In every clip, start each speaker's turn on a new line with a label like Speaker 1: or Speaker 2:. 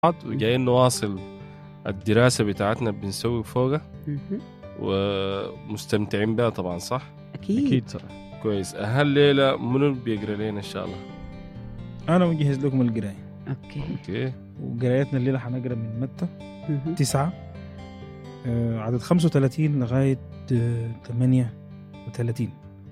Speaker 1: وجايين نواصل الدراسة بتاعتنا بنسوي فوقها
Speaker 2: مهم.
Speaker 1: ومستمتعين بها طبعا صح؟
Speaker 2: اكيد,
Speaker 3: اكيد صراحه
Speaker 1: كويس هالليلة منو بيقرا لنا إن شاء الله؟
Speaker 4: انا مجهز لكم القرايه
Speaker 2: اوكي
Speaker 1: أوكي
Speaker 4: وقرايتنا الليله حنقرا من متى
Speaker 2: مهم.
Speaker 4: تسعة آه، عدد 35 لغاية آه، 38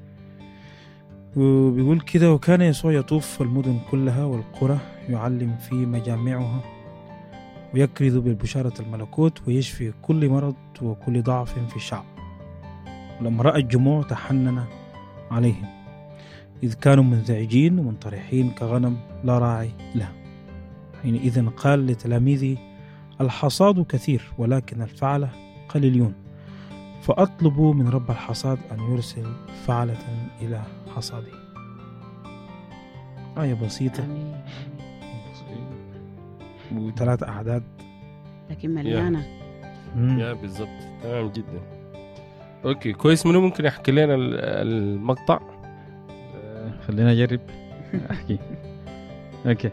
Speaker 4: وبيقول كده وكان يسوع يطوف المدن كلها والقرى يعلم في مجامعها ويكرز بالبشارة الملكوت ويشفي كل مرض وكل ضعف في الشعب ولما رأى الجموع تحنن عليهم إذ كانوا منزعجين ومنطرحين كغنم لا راعي لها حينئذ قال لتلاميذه الحصاد كثير ولكن الفعلة قليلون فأطلبوا من رب الحصاد أن يرسل فعلة إلى حصاده آية بسيطة
Speaker 2: آمين.
Speaker 4: وثلاث أعداد
Speaker 2: لكن مليانه
Speaker 4: مم.
Speaker 1: يا بالضبط تمام جدا أوكي كويس منو ممكن يحكي لنا ال- المقطع؟
Speaker 3: آه، خلينا اجرب احكي اوكي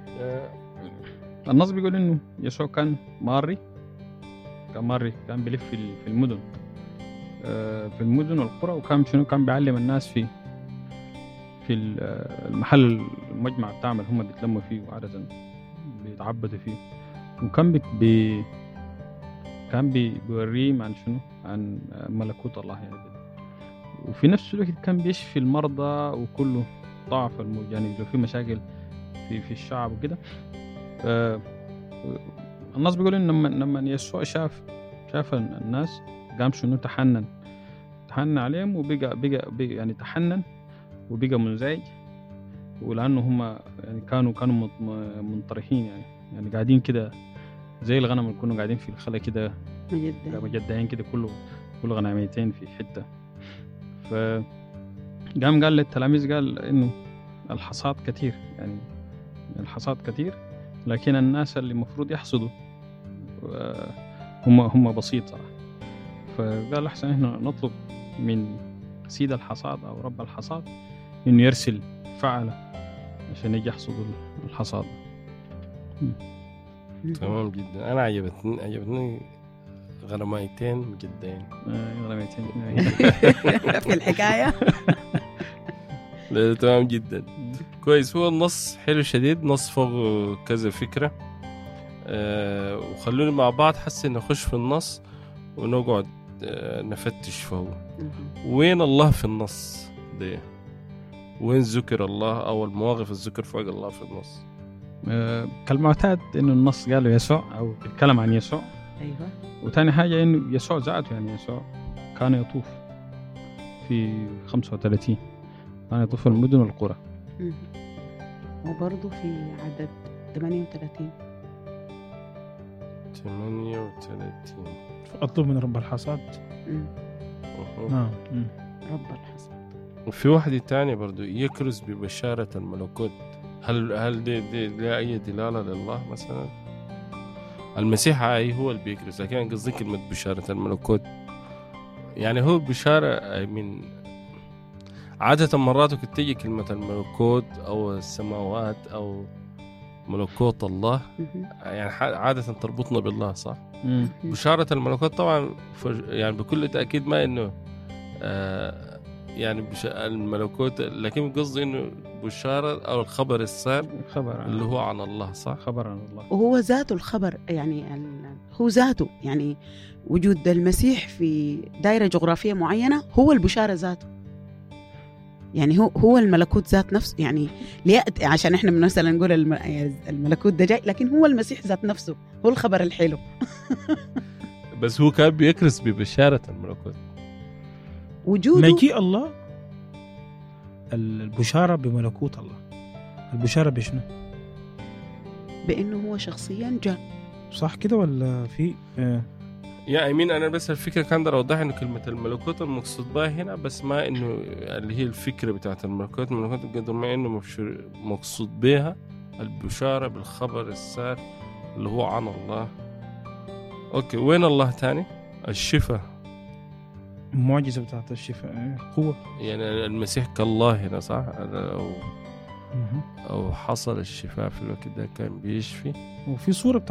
Speaker 3: النص بيقول انه يسوع كان ماري كان ماري كان بيلف في ال- في المدن آه، في المدن والقرى وكان شنو كان بيعلم الناس في في ال- آه، المحل المجمع بتاعهم اللي هم بيتلموا فيه وعادة بيتعبدوا فيه وكان بي بي كان بي بيوريهم عن شنو عن آه، ملكوت الله يعني وفي نفس الوقت كان بيشفي المرضى وكله ضعف الم- يعني لو في مشاكل في في الشعب وكده آه، الناس بيقول ان لما لما يسوع شاف شاف الناس قام شنو تحنن تحنن عليهم وبقى بقى, بقى يعني تحنن وبقى منزعج ولانه هم يعني كانوا كانوا مط- م- منطرحين يعني يعني قاعدين كده زي الغنم اللي كانوا قاعدين في الخلا كده
Speaker 2: جدا
Speaker 3: مجدعين كده كله كل غنميتين في حته ف قام قال للتلاميذ قال انه الحصاد كثير يعني الحصاد كثير لكن الناس اللي المفروض يحصدوا آه، هم هم بسيط صراحه فقال احسن احنا نطلب من سيد الحصاد او رب الحصاد انه يرسل فعله عشان يجي يحصدوا الحصاد
Speaker 1: تمام جدا أنا عجبتني عجبتني غرمايتين مجدين
Speaker 3: آه، غنميتين
Speaker 2: في الحكايه
Speaker 1: لا، تمام جدا كويس هو النص حلو شديد نص فوق كذا فكرة أه وخلونا مع بعض حسي نخش في النص ونقعد أه نفتش فوق
Speaker 2: مهم.
Speaker 1: وين الله في النص ده وين ذكر الله أو المواقف الذكر فوق الله في النص
Speaker 3: آه، كالمعتاد انه النص قالوا يسوع او بيتكلم عن يسوع
Speaker 2: ايوه
Speaker 3: وثاني حاجة إنه يسوع ذاته يعني يسوع كان يطوف في 35 كان يطوف في المدن والقرى
Speaker 2: مهم. وبرضه في عدد 38
Speaker 1: 38
Speaker 4: أطلب من رب الحصاد
Speaker 2: مم.
Speaker 1: أهو.
Speaker 4: نعم مم.
Speaker 2: رب الحصاد
Speaker 1: وفي واحدة تانية برضو يكرز ببشارة الملكوت هل هل دي, دي, دي أي دلالة لله مثلا؟ المسيح أي هو اللي بيكرز لكن أنا قصدي كلمة بشارة الملكوت يعني هو بشارة من عادة مرات كنت تيجي كلمة الملكوت أو السماوات أو ملكوت الله
Speaker 2: مهم.
Speaker 1: يعني ح- عادة تربطنا بالله صح؟
Speaker 3: مم.
Speaker 1: بشارة الملكوت طبعا فج- يعني بكل تأكيد ما إنه آه يعني بش... الملكوت لكن قصدي إنه بشارة أو الخبر السار
Speaker 3: خبر عن
Speaker 1: اللي هو عن الله صح؟
Speaker 3: خبر عن الله
Speaker 2: وهو ذاته الخبر يعني ال- هو ذاته يعني وجود المسيح في دائرة جغرافية معينة هو البشارة ذاته يعني هو هو الملكوت ذات نفسه يعني ليأتي عشان احنا مثلا نقول الم- الملكوت ده جاي لكن هو المسيح ذات نفسه هو الخبر الحلو
Speaker 1: بس هو كان بيكرس ببشارة الملكوت
Speaker 2: وجوده
Speaker 4: مجيء الله البشارة بملكوت الله البشارة بشنو؟
Speaker 2: بانه هو شخصيا جاء
Speaker 4: صح كده ولا في آه.
Speaker 1: يا أمين أنا بس الفكرة كان أقدر أوضح إنه كلمة الملكوت المقصود بها هنا بس ما إنه اللي هي الفكرة بتاعت الملكوت الملكوت قدر ما إنه مبشر- مقصود بها البشارة بالخبر السار اللي هو عن الله أوكي وين الله تاني؟ الشفاء
Speaker 4: المعجزة بتاعت الشفاء آه. قوة
Speaker 1: يعني المسيح كالله هنا صح؟ أنا- أو
Speaker 4: مهم.
Speaker 1: أو حصل الشفاء في الوقت ده كان بيشفي
Speaker 4: وفي صورة